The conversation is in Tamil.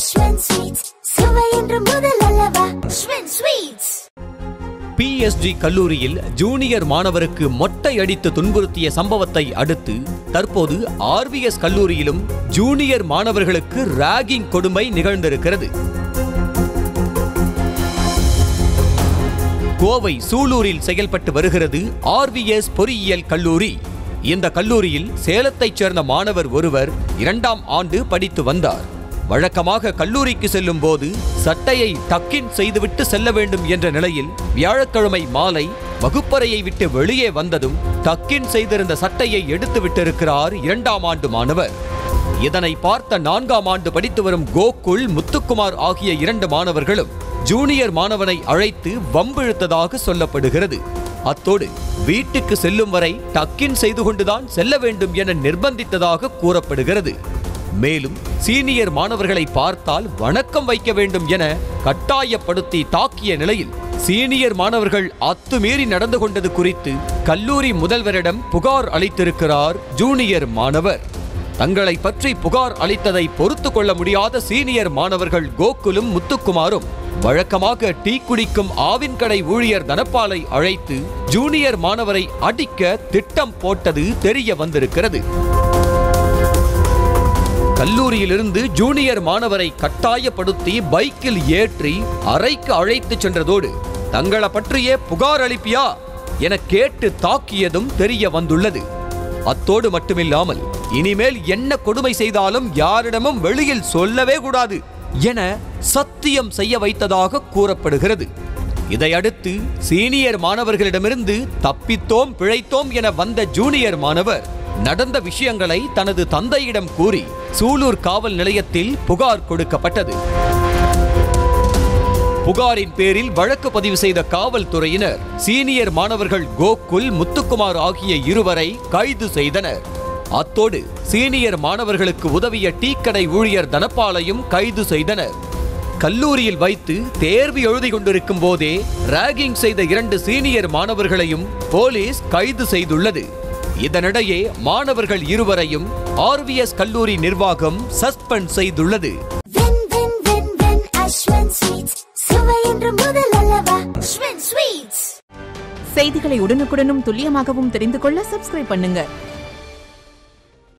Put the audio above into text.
அஸ்வன் ஸ்வீட்ஸ் சுவை என்று முதல் அல்லவா அஸ்வன் ஸ்வீட்ஸ் பிஎஸ்ஜி கல்லூரியில் ஜூனியர் மாணவருக்கு மொட்டை அடித்து துன்புறுத்திய சம்பவத்தை அடுத்து தற்போது ஆர்விஎஸ் கல்லூரியிலும் ஜூனியர் மாணவர்களுக்கு ராகிங் கொடுமை நிகழ்ந்திருக்கிறது கோவை சூலூரில் செயல்பட்டு வருகிறது ஆர்விஎஸ் பொறியியல் கல்லூரி இந்த கல்லூரியில் சேலத்தைச் சேர்ந்த மாணவர் ஒருவர் இரண்டாம் ஆண்டு படித்து வந்தார் வழக்கமாக கல்லூரிக்கு செல்லும் போது சட்டையை டக்கின் செய்துவிட்டு செல்ல வேண்டும் என்ற நிலையில் வியாழக்கிழமை மாலை வகுப்பறையை விட்டு வெளியே வந்ததும் டக்கின் செய்திருந்த சட்டையை எடுத்து விட்டிருக்கிறார் இரண்டாம் ஆண்டு மாணவர் இதனை பார்த்த நான்காம் ஆண்டு படித்து வரும் கோகுல் முத்துக்குமார் ஆகிய இரண்டு மாணவர்களும் ஜூனியர் மாணவனை அழைத்து வம்பிழுத்ததாக சொல்லப்படுகிறது அத்தோடு வீட்டுக்கு செல்லும் வரை டக்கின் செய்து கொண்டுதான் செல்ல வேண்டும் என நிர்பந்தித்ததாக கூறப்படுகிறது மேலும் சீனியர் மாணவர்களை பார்த்தால் வணக்கம் வைக்க வேண்டும் என கட்டாயப்படுத்தி தாக்கிய நிலையில் சீனியர் மாணவர்கள் அத்துமீறி நடந்து கொண்டது குறித்து கல்லூரி முதல்வரிடம் புகார் அளித்திருக்கிறார் ஜூனியர் மாணவர் தங்களை பற்றி புகார் அளித்ததை பொறுத்து கொள்ள முடியாத சீனியர் மாணவர்கள் கோகுலும் முத்துக்குமாரும் வழக்கமாக டீ குடிக்கும் ஆவின் கடை ஊழியர் தனபாலை அழைத்து ஜூனியர் மாணவரை அடிக்க திட்டம் போட்டது தெரிய வந்திருக்கிறது கல்லூரியிலிருந்து ஜூனியர் மாணவரை கட்டாயப்படுத்தி பைக்கில் ஏற்றி அறைக்கு அழைத்துச் சென்றதோடு தங்களை பற்றியே புகார் அளிப்பியா என கேட்டு தாக்கியதும் தெரிய வந்துள்ளது அத்தோடு மட்டுமில்லாமல் இனிமேல் என்ன கொடுமை செய்தாலும் யாரிடமும் வெளியில் சொல்லவே கூடாது என சத்தியம் செய்ய வைத்ததாக கூறப்படுகிறது இதையடுத்து சீனியர் மாணவர்களிடமிருந்து தப்பித்தோம் பிழைத்தோம் என வந்த ஜூனியர் மாணவர் நடந்த விஷயங்களை தனது தந்தையிடம் கூறி சூலூர் காவல் நிலையத்தில் புகார் கொடுக்கப்பட்டது புகாரின் பேரில் வழக்கு பதிவு செய்த காவல்துறையினர் சீனியர் மாணவர்கள் கோகுல் முத்துக்குமார் ஆகிய இருவரை கைது செய்தனர் அத்தோடு சீனியர் மாணவர்களுக்கு உதவிய டீக்கடை ஊழியர் தனபாலையும் கைது செய்தனர் கல்லூரியில் வைத்து தேர்வு எழுதி கொண்டிருக்கும் போதே ராகிங் செய்த இரண்டு சீனியர் மாணவர்களையும் போலீஸ் கைது செய்துள்ளது இதனிடையே மாணவர்கள் இருவரையும் ஆர்விஎஸ் கல்லூரி நிர்வாகம் சஸ்பெண்ட் செய்துள்ளது when when when when Aswin sweets சுவை என்று முதல் அல்லவா அஸ்வன் ஸ்வீட்ஸ் செய்திகளை உடனுக்குடனும் துல்லியமாகவும் தெரிந்து கொள்ள சப்ஸ்கிரைப் பண்ணுங்க